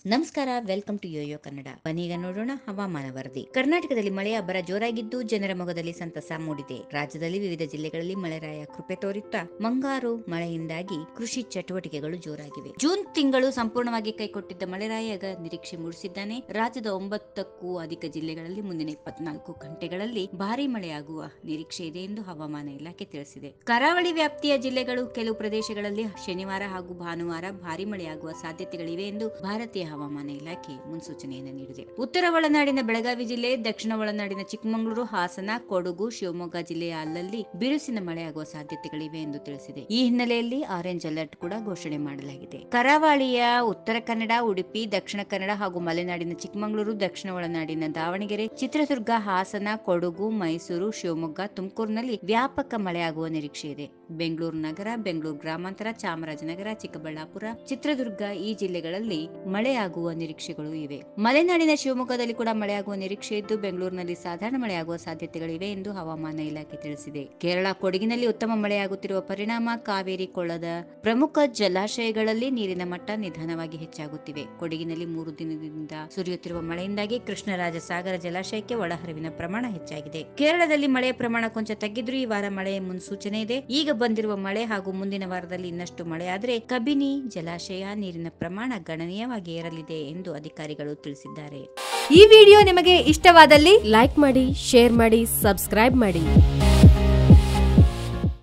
ನಮಸ್ಕಾರ welcome to Yoyo Kannada ಬನ್ನೀಗ ನೋಡೋಣ ಹವಾಮಾನ ವರದಿ ಕರ್ನಾಟಕದಲ್ಲಿ ಮಳೆಯ ಅಬ್ಬರ ಜೋರಾಗಿದ್ದು ಜನರ ಮೊಗದಲ್ಲಿ ಸಂತಸ ಮೂಡಿದೆ ರಾಜ್ಯದಲ್ಲಿ ವಿವಿಧ ಜಿಲ್ಲೆಗಳಲ್ಲಿ ಮಳೆರಾಯ ಕೃಪೆ ತೋರಿತ್ತ ಮುಂಗಾರು ಮಳೆಯಿಂದಾಗಿ ಕೃಷಿ ಚಟುವಟಿಕೆಗಳು ಜೋರಾಗಿವೆ ಜೂನ್ ತಿಂಗಳು ಸಂಪೂರ್ಣವಾಗಿ ಕೈಕೊಟ್ಟಿದ್ದ ಮಳೆರಾಯ ಈಗ ನಿರೀಕ್ಷೆ ಮೂಡಿಸಿದ್ದಾನೆ ರಾಜ್ಯದ ಒಂಬತ್ತಕ್ಕೂ ಅಧಿಕ ಜಿಲ್ಲೆಗಳಲ್ಲಿ ಮುಂದಿನ ಇಪ್ಪತ್ನಾಲ್ಕು ಗಂಟೆಗಳಲ್ಲಿ ಭಾರಿ ಮಳೆಯಾಗುವ ನಿರೀಕ್ಷೆ ಇದೆ ಎಂದು ಹವಾಮಾನ ಇಲಾಖೆ ತಿಳಿಸಿದೆ ಕರಾವಳಿ ವ್ಯಾಪ್ತಿಯ ಜಿಲ್ಲೆಗಳು ಕೆಲವು ಪ್ರದೇಶಗಳಲ್ಲಿ ಶನಿವಾರ ಹಾಗೂ ಭಾನುವಾರ ಭಾರಿ ಮಳೆಯಾಗುವ ಸಾಧ್ಯತೆಗಳಿವೆ ಎಂದು ಭಾರತೀಯ ಹವಾಮಾನ ಇಲಾಖೆ ಮುನ್ಸೂಚನೆಯನ್ನು ನೀಡಿದೆ ಉತ್ತರ ಒಳನಾಡಿನ ಬೆಳಗಾವಿ ಜಿಲ್ಲೆ ದಕ್ಷಿಣ ಒಳನಾಡಿನ ಚಿಕ್ಕಮಗಳೂರು ಹಾಸನ ಕೊಡಗು ಶಿವಮೊಗ್ಗ ಜಿಲ್ಲೆಯ ಅಲ್ಲಲ್ಲಿ ಬಿರುಸಿನ ಮಳೆಯಾಗುವ ಸಾಧ್ಯತೆಗಳಿವೆ ಎಂದು ತಿಳಿಸಿದೆ ಈ ಹಿನ್ನೆಲೆಯಲ್ಲಿ ಆರೆಂಜ್ ಅಲರ್ಟ್ ಕೂಡ ಘೋಷಣೆ ಮಾಡಲಾಗಿದೆ ಕರಾವಳಿಯ ಉತ್ತರ ಕನ್ನಡ ಉಡುಪಿ ದಕ್ಷಿಣ ಕನ್ನಡ ಹಾಗೂ ಮಲೆನಾಡಿನ ಚಿಕ್ಕಮಗಳೂರು ದಕ್ಷಿಣ ಒಳನಾಡಿನ ದಾವಣಗೆರೆ ಚಿತ್ರದುರ್ಗ ಹಾಸನ ಕೊಡಗು ಮೈಸೂರು ಶಿವಮೊಗ್ಗ ತುಮಕೂರಿನಲ್ಲಿ ವ್ಯಾಪಕ ಮಳೆಯಾಗುವ ನಿರೀಕ್ಷೆ ಇದೆ ಬೆಂಗಳೂರು ನಗರ ಬೆಂಗಳೂರು ಗ್ರಾಮಾಂತರ ಚಾಮರಾಜನಗರ ಚಿಕ್ಕಬಳ್ಳಾಪುರ ಚಿತ್ರದುರ್ಗ ಈ ಜಿಲ್ಲೆಗಳಲ್ಲಿ ಮಳೆಯಾಗುವ ನಿರೀಕ್ಷೆಗಳು ಇವೆ ಮಲೆನಾಡಿನ ಶಿವಮೊಗ್ಗದಲ್ಲಿ ಕೂಡ ಮಳೆಯಾಗುವ ನಿರೀಕ್ಷೆ ಇದ್ದು ಬೆಂಗಳೂರಿನಲ್ಲಿ ಸಾಧಾರಣ ಮಳೆಯಾಗುವ ಸಾಧ್ಯತೆಗಳಿವೆ ಎಂದು ಹವಾಮಾನ ಇಲಾಖೆ ತಿಳಿಸಿದೆ ಕೇರಳ ಕೊಡಗಿನಲ್ಲಿ ಉತ್ತಮ ಮಳೆಯಾಗುತ್ತಿರುವ ಪರಿಣಾಮ ಕಾವೇರಿ ಕೊಳ್ಳದ ಪ್ರಮುಖ ಜಲಾಶಯಗಳಲ್ಲಿ ನೀರಿನ ಮಟ್ಟ ನಿಧಾನವಾಗಿ ಹೆಚ್ಚಾಗುತ್ತಿವೆ ಕೊಡಗಿನಲ್ಲಿ ಮೂರು ದಿನದಿಂದ ಸುರಿಯುತ್ತಿರುವ ಮಳೆಯಿಂದಾಗಿ ಕೃಷ್ಣರಾಜ ಸಾಗರ ಜಲಾಶಯಕ್ಕೆ ಒಳಹರಿವಿನ ಪ್ರಮಾಣ ಹೆಚ್ಚಾಗಿದೆ ಕೇರಳದಲ್ಲಿ ಮಳೆಯ ಪ್ರಮಾಣ ಕೊಂಚ ತಗ್ಗಿದ್ರೂ ಈ ವಾರ ಮಳೆಯ ಮುನ್ಸೂಚನೆ ಇದೆ ಈಗ ಬಂದಿರುವ ಮಳೆ ಹಾಗೂ ಮುಂದಿನ ವಾರದಲ್ಲಿ ಇನ್ನಷ್ಟು ಮಳೆಯಾದರೆ ಕಬಿನಿ ಜಲಾಶಯ ನೀರಿನ ಪ್ರಮಾಣ ಗಣನೀಯವಾಗಿ ಏರಲಿದೆ ಎಂದು ಅಧಿಕಾರಿಗಳು ತಿಳಿಸಿದ್ದಾರೆ ಈ ವಿಡಿಯೋ ನಿಮಗೆ ಇಷ್ಟವಾದಲ್ಲಿ ಲೈಕ್ ಮಾಡಿ ಶೇರ್ ಮಾಡಿ ಸಬ್ಸ್ಕ್ರೈಬ್ ಮಾಡಿ